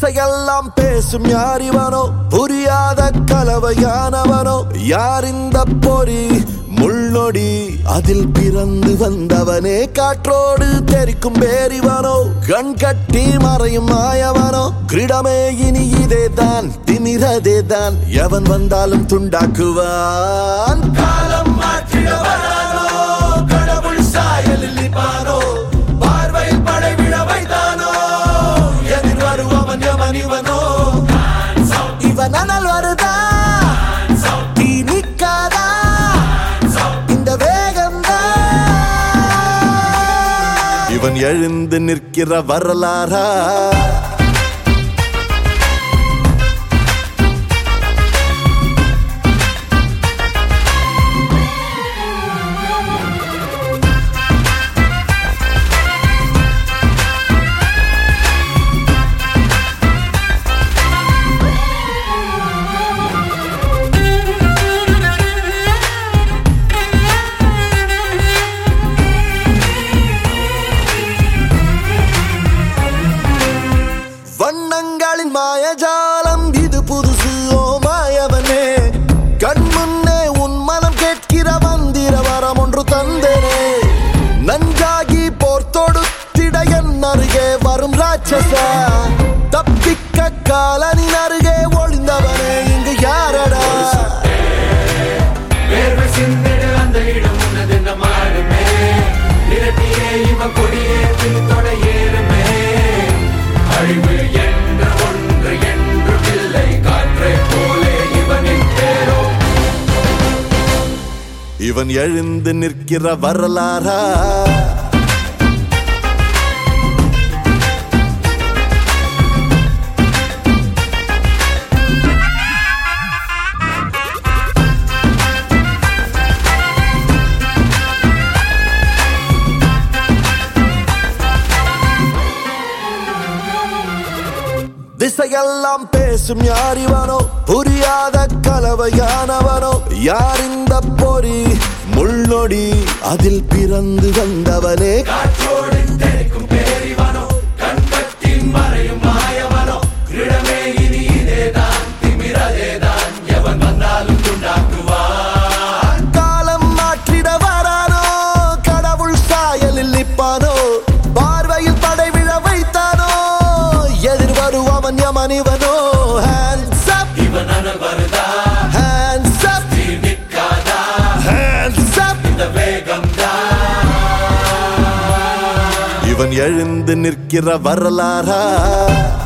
திசையெல்லாம் பேசும் யார் இவனோ புரியாத கலவையானவனோ யார் இந்த பொறி முள்ளொடி அதில் பிறந்து வந்தவனே காற்றோடு தெரிக்கும் பேரிவனோ கண் கட்டி மறையும் மாயவனோ கிரீடமே இனி இதே தான் திமிரதே தான் எவன் வந்தாலும் துண்டாக்குவான் காலம் மாற்றிட வரானோ கடவுள் சாயலில் நிற்பானோ பார்வையில் படைவிட வைத்தானோ எதிர் வருவவன் எவன் இவனோ இவன் அனல் வருதா தீ நிக்காதா இந்த வேகம்தான் இவன் எழுந்து நிற்கிற வரலாறா வண்ணங்களின் மாயஜாலம் இது புதுசு ஓ மாயவனே கண் முன்னே உன் மனம் கேட்கிற மந்திர வரம் ஒன்று தந்தனே நஞ்சாகி போர் தொடுத்திட என் அருகே வரும் ராட்சசா தப்பிக்க காலனின் அருகே ஒளிந்தவனே இங்கு யாரடா வேர்வை சிந்திடு அந்த இடம் உனதென்ன மாறுமே நிரப்பியே இவ கொடியே பின்தொட ஏறுமே அழிவு என்ற ஒன்று என்றும் இல்லை காற்றை போலே இவனின் பேரோ இவன் எழுந்து நிற்கிற வரலாறா திசையெல்லாம் பேசும் யார் இவனோ புரியாத கலவையானவனோ யார் இந்த பொறி முள்ளொடி அதில் பிறந்து வந்தவனே காற்றோடு தெரிக்கும் பேரிவனோ கண்கட்டின் மறையும் மாயவனோ கிருடமே இனி இதேதான் திமிரதேதான் எவன் வந்தாலும் துண்டாக்குவான் காலம் மாற்றிட வரானோ கடவுள் சாயலில் நிற்பானோ பார்வையில் படைவிழ வைத்தானோ எதிர் வருவவன் யமன் இவனோ ஹேண்ட்ஸ் அப் இவன் அனல் வருதா ஹேண்ட்ஸ் அப் தீ நிற்காதா ஹேண்ட்ஸ் அப் இந்த வேகம்தான் இவன் எழுந்து நிற்கிற வரலாறா